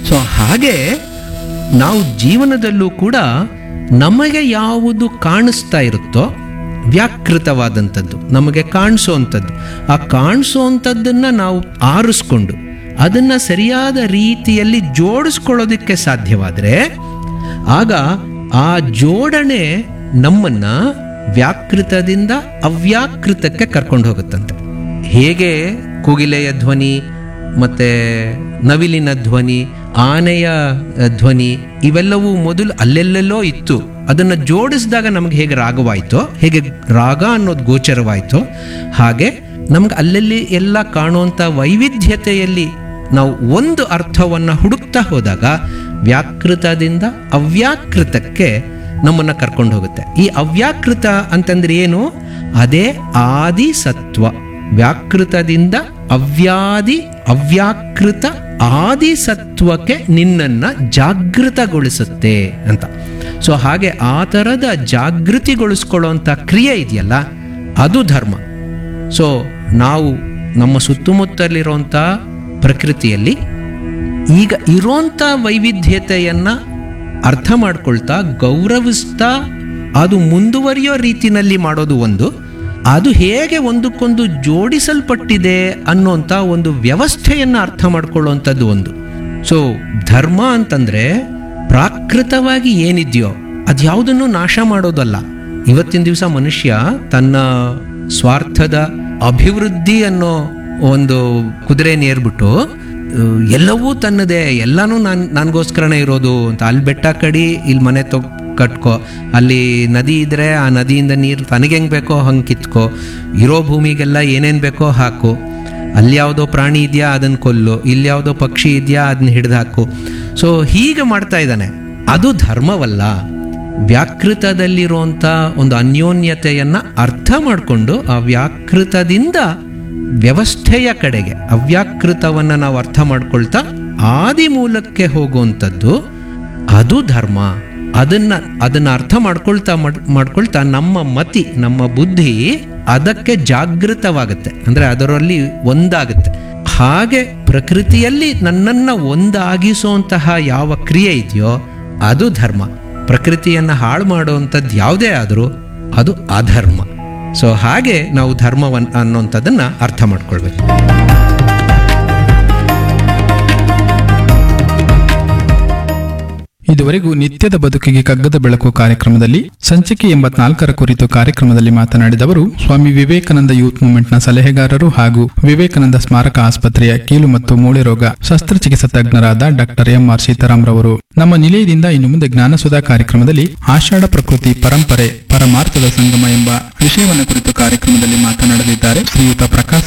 so ಹಾಗೆ ನಾವು ಜೀವನದಲ್ಲೂ ಕೂಡ ನಮಗೆ ಯಾವುದು ಕಾಣಿಸ್ತಾ ಇರುತ್ತೋ ವ್ಯಾಕೃತವಾದಂಥದ್ದು ನಮಗೆ ಕಾಣಿಸೋವಂಥದ್ದು ಆ ಕಾಣಿಸೋವಂಥದ್ದನ್ನು ನಾವು ಆರಿಸ್ಕೊಂಡು ಅದನ್ನು ಸರಿಯಾದ ರೀತಿಯಲ್ಲಿ ಜೋಡಿಸ್ಕೊಳ್ಳೋದಕ್ಕೆ ಸಾಧ್ಯವಾದರೆ ಆಗ ಆ ಜೋಡಣೆ ನಮ್ಮನ್ನ ವ್ಯಾಕೃತದಿಂದ ಅವ್ಯಾಕೃತಕ್ಕೆ ಕರ್ಕೊಂಡು ಹೋಗುತ್ತಂತೆ ಹೇಗೆ ಕೋಗಿಲೆಯ ಧ್ವನಿ ಮತ್ತೆ ನವಿಲಿನ ಧ್ವನಿ ಆನೆಯ ಅ, ಧ್ವನಿ ಇವೆಲ್ಲವೂ ಮೊದಲು ಅಲ್ಲೆಲ್ಲೆಲ್ಲೋ ಇತ್ತು ಅದನ್ನು ಜೋಡಿಸಿದಾಗ ನಮಗೆ ಹೇಗೆ ರಾಗವಾಯಿತೋ ಹೇಗೆ ರಾಗ ಅನ್ನೋದು ಗೋಚರವಾಯಿತೋ ಹಾಗೆ ನಮ್ಗೆ ಅಲ್ಲಲ್ಲಿ ಎಲ್ಲ ಕಾಣುವಂಥ ವೈವಿಧ್ಯತೆಯಲ್ಲಿ ನಾವು ಒಂದು ಅರ್ಥವನ್ನು ಹುಡುಕ್ತಾ ಹೋದಾಗ ವ್ಯಾಕೃತದಿಂದ ಅವ್ಯಾಕೃತಕ್ಕೆ ನಮ್ಮನ್ನು ಕರ್ಕೊಂಡು ಹೋಗುತ್ತೆ ಈ ಅವ್ಯಾಕೃತ ಅಂತಂದ್ರೆ ಏನು ಅದೇ ಆದಿ ಸತ್ವ ವ್ಯಾಕೃತದಿಂದ ಅವ್ಯಾದಿ ಅವ್ಯಾಕೃತ ಆದಿ ಸತ್ವಕ್ಕೆ ನಿನ್ನನ್ನ ಜಾಗೃತಗೊಳಿಸುತ್ತೆ ಅಂತ ಸೊ ಹಾಗೆ ಆ ಥರದ ಜಾಗೃತಿಗೊಳಿಸ್ಕೊಳ್ಳೋಂಥ ಕ್ರಿಯೆ ಇದೆಯಲ್ಲ ಅದು ಧರ್ಮ ಸೊ ನಾವು ನಮ್ಮ ಸುತ್ತಮುತ್ತಲಿರುವಂಥ ಪ್ರಕೃತಿಯಲ್ಲಿ ಈಗ ಇರೋಂಥ ವೈವಿಧ್ಯತೆಯನ್ನ ಅರ್ಥ ಮಾಡ್ಕೊಳ್ತಾ ಗೌರವಿಸ್ತಾ ಅದು ಮುಂದುವರಿಯೋ ರೀತಿನಲ್ಲಿ ಮಾಡೋದು ಒಂದು ಅದು ಹೇಗೆ ಒಂದಕ್ಕೊಂದು ಜೋಡಿಸಲ್ಪಟ್ಟಿದೆ ಅನ್ನೋಂಥ ಒಂದು ವ್ಯವಸ್ಥೆಯನ್ನು ಅರ್ಥ ಮಾಡ್ಕೊಳ್ಳುವಂಥದ್ದು ಒಂದು ಸೊ ಧರ್ಮ ಅಂತಂದ್ರೆ ಪ್ರಾಕೃತವಾಗಿ ಏನಿದೆಯೋ ಅದ್ಯಾವುದನ್ನು ನಾಶ ಮಾಡೋದಲ್ಲ ಇವತ್ತಿನ ದಿವಸ ಮನುಷ್ಯ ತನ್ನ ಸ್ವಾರ್ಥದ ಅಭಿವೃದ್ಧಿ ಅನ್ನೋ ಒಂದು ಕುದುರೆ ನೇರ್ಬಿಟ್ಟು ಅಹ್, ಎಲ್ಲವೂ ತನ್ನದೇ ಎಲ್ಲನೂ ನಾನು ನನಗೋಸ್ಕರನೇ ಇರೋದು ಅಂತ ಅಲ್ಲಿ ಬೆಟ್ಟ ಕಡಿ ಇಲ್ಲಿ ಮನೆ ತೊ ಕಟ್ಕೋ ಅಲ್ಲಿ ನದಿ ಇದ್ರೆ ಆ ನದಿಯಿಂದ ನೀರು ತನಗೆ ಹೆಂಗೆ ಬೇಕೋ ಹಂಗೆ ಕಿತ್ಕೋ ಇರೋ ಭೂಮಿಗೆಲ್ಲ ಏನೇನು ಬೇಕೋ ಹಾಕು ಅಲ್ಲಿ ಯಾವುದೋ ಪ್ರಾಣಿ ಇದೆಯಾ ಅದನ್ನು ಕೊಲ್ಲು ಇಲ್ಲಿ ಯಾವುದೋ ಪಕ್ಷಿ ಇದೆಯಾ ಅದನ್ನ ಹಿಡ್ದು ಹಾಕು ಸೊ ಹೀಗೆ ಮಾಡ್ತಾ ಇದ್ದಾನೆ ಅದು ಧರ್ಮವಲ್ಲ ವ್ಯಾಕೃತದಲ್ಲಿರುವಂಥ ಒಂದು ಅನ್ಯೋನ್ಯತೆಯನ್ನ ಅರ್ಥ ಮಾಡಿಕೊಂಡು ಆ ವ್ಯಾಕೃತದಿಂದ ವ್ಯವಸ್ಥೆಯ ಕಡೆಗೆ ಅವ್ಯಾಕೃತವನ್ನು ನಾವು ಅರ್ಥ ಮಾಡ್ಕೊಳ್ತಾ ಆದಿ ಮೂಲಕ್ಕೆ ಹೋಗುವಂಥದ್ದು ಅದು ಧರ್ಮ ಅದನ್ನ ಅದನ್ನ ಅರ್ಥ ಮಾಡ್ಕೊಳ್ತಾ ಮಾಡ್- ಮಾಡ್ಕೊಳ್ತಾ ನಮ್ಮ ಮತಿ ನಮ್ಮ ಬುದ್ಧಿ ಅದಕ್ಕೆ ಜಾಗೃತವಾಗುತ್ತೆ ಅಂದ್ರೆ ಅದರಲ್ಲಿ ಒಂದಾಗುತ್ತೆ ಹಾಗೆ ಪ್ರಕೃತಿಯಲ್ಲಿ ನನ್ನನ್ನ ಒಂದಾಗಿಸುವಂತಹ ಯಾವ ಕ್ರಿಯೆ ಇದೆಯೋ ಅದು ಧರ್ಮ ಪ್ರಕೃತಿಯನ್ನ ಹಾಳು ಮಾಡುವಂಥದ್ದು ಯಾವುದೇ ಆದರೂ ಅದು ಅಧರ್ಮ ಸೊ ಹಾಗೆ ನಾವು ಧರ್ಮವನ್ ಅನ್ನೋಂಥದ್ದನ್ನ ಅರ್ಥ ಮಾಡ್ಕೊಳ್ಬೇಕು ಇದುವರೆಗೂ ನಿತ್ಯದ ಬದುಕಿಗೆ ಕಗ್ಗದ ಬೆಳಕು ಕಾರ್ಯಕ್ರಮದಲ್ಲಿ ಸಂಚಿಕೆ ಎಂಬತ್ನಾಲ್ಕರ ಕುರಿತು ಕಾರ್ಯಕ್ರಮದಲ್ಲಿ ಮಾತನಾಡಿದವರು ಸ್ವಾಮಿ ವಿವೇಕಾನಂದ ಯೂತ್ ಮೂವ್ಮೆಂಟ್ನ ಸಲಹೆಗಾರರು ಹಾಗೂ ವಿವೇಕಾನಂದ ಸ್ಮಾರಕ ಆಸ್ಪತ್ರೆಯ ಕೀಲು ಮತ್ತು ಮೂಳೆ ರೋಗ ಶಸ್ತ್ರಚಿಕಿತ್ಸಾ ತಜ್ಞರಾದ ಡಾಕ್ಟರ್ ಎಂ ಆರ್ ಸೀತಾರಾಮ್ ರವರು ನಮ್ಮ ನಿಲಯದಿಂದ ಇನ್ನು ಮುಂದೆ ಜ್ಞಾನಸುಧಾ ಕಾರ್ಯಕ್ರಮದಲ್ಲಿ ಆಷಾಢ ಪ್ರಕೃತಿ ಪರಂಪರೆ ಪರಮಾರ್ಥದ ಸಂಗಮ ಎಂಬ ವಿಷಯವನ್ನು ಕುರಿತು ಕಾರ್ಯಕ್ರಮದಲ್ಲಿ ಮಾತನಾಡಲಿದ್ದಾರೆ ಶ್ರೀಯುತ ಪ್ರಕಾಶ್